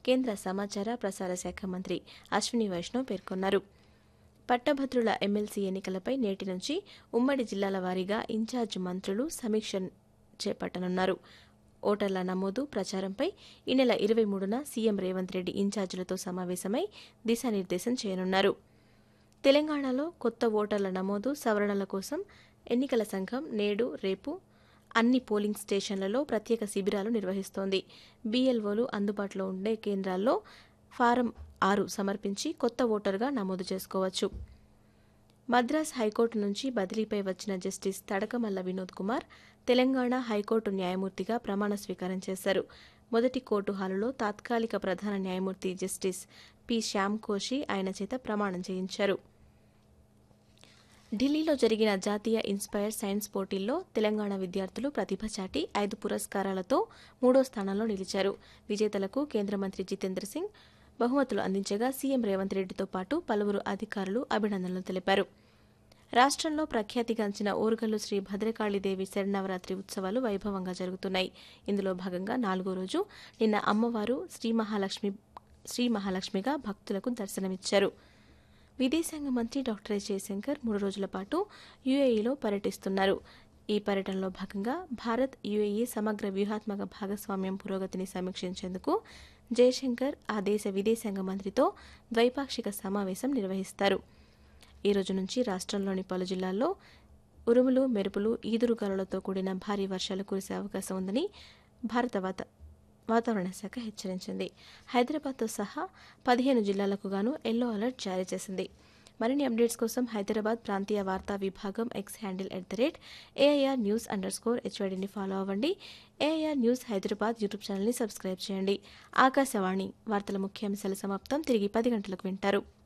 కేంద్ర సమాచార ప్రసార శాఖ మంత్రి అశ్విని వైష్ణవ్ పేర్కొన్నారు పట్టభద్రుల ఎమ్మెల్సీ ఎన్నికలపై నేటి నుంచి ఉమ్మడి జిల్లాల వారీగా ఇన్ఛార్జ్ మంత్రులు సమీక్ష చేపట్టనున్నారు ఓటర్ల నమోదు ప్రచారంపై ఈ నెల ఇరవై మూడున సీఎం రేవంత్ రెడ్డి ఇన్ఛార్జీలతో సమావేశమై దిశానిర్దేశం చేయనున్నారు తెలంగాణలో కొత్త ఓటర్ల నమోదు సవరణల కోసం ఎన్నికల సంఘం నేడు రేపు అన్ని పోలింగ్ స్టేషన్లలో ప్రత్యేక శిబిరాలు నిర్వహిస్తోంది బీఎల్ఓలు అందుబాటులో ఉండే కేంద్రాల్లో ఫారం ఆరు సమర్పించి కొత్త ఓటరుగా నమోదు చేసుకోవచ్చు మద్రాస్ హైకోర్టు నుంచి బదిలీపై వచ్చిన జస్టిస్ తడకమల్ల వినోద్ కుమార్ తెలంగాణ హైకోర్టు న్యాయమూర్తిగా ప్రమాణ స్వీకారం చేశారు మొదటి కోర్టు హాలులో తాత్కాలిక ప్రధాన న్యాయమూర్తి జస్టిస్ పి శ్యామ్ కోషి ఆయన చేత ప్రమాణం చేయించారు ఢిల్లీలో జరిగిన జాతీయ ఇన్స్పైర్ సైన్స్ పోటీల్లో తెలంగాణ విద్యార్థులు ప్రతిభ చాటి ఐదు పురస్కారాలతో మూడో స్థానంలో నిలిచారు విజేతలకు కేంద్ర మంత్రి జితేంద్ర సింగ్ బహుమతులు అందించగా సీఎం రేవంత్ రెడ్డితో పాటు పలువురు అధికారులు అభినందనలు తెలిపారు రాష్ట్రంలో ప్రఖ్యాతిగాంచిన ఓరుగల్లు శ్రీ భద్రకాళీదేవి శరణవరాత్రి ఉత్సవాలు వైభవంగా జరుగుతున్నాయి ఇందులో భాగంగా నాలుగో రోజు నిన్న అమ్మవారు శ్రీ మహాలక్ష్మి శ్రీ మహాలక్ష్మిగా భక్తులకు దర్శనమిచ్చారు విదేశాంగ మంత్రి డాక్టర్ ఎస్ జయశంకర్ మూడు రోజుల పాటు యుఏఈలో పర్యటిస్తున్నారు ఈ పర్యటనలో భాగంగా భారత్ యుఏఈ సమగ్ర వ్యూహాత్మక భాగస్వామ్యం పురోగతిని సమీక్షించేందుకు జయశంకర్ ఆ దేశ విదేశాంగ మంత్రితో ద్వైపాక్షిక సమావేశం నిర్వహిస్తారు ఈ రోజు నుంచి రాష్ట్రంలోని పలు జిల్లాల్లో ఉరుములు మెరుపులు ఈదురుగాలులతో కూడిన భారీ వర్షాలు కురిసే అవకాశం ఉందని భారత వాత వాతావరణ శాఖ హెచ్చరించింది హైదరాబాద్తో సహా పదిహేను జిల్లాలకు గాను ఎల్లో అలర్ట్ జారీ చేసింది మరిన్ని అప్డేట్స్ కోసం హైదరాబాద్ ప్రాంతీయ వార్తా విభాగం X handle at the rate AIR news underscore హెచ్వైడిని ఫాలో అవ్వండి ఏఐఆర్ న్యూస్ హైదరాబాద్ యూట్యూబ్ ఛానల్ని సబ్స్క్రైబ్ చేయండి ఆకాశవాణి వార్తల ముఖ్యాంశాల సమాప్తం తిరిగి పది గంటలకు వింటారు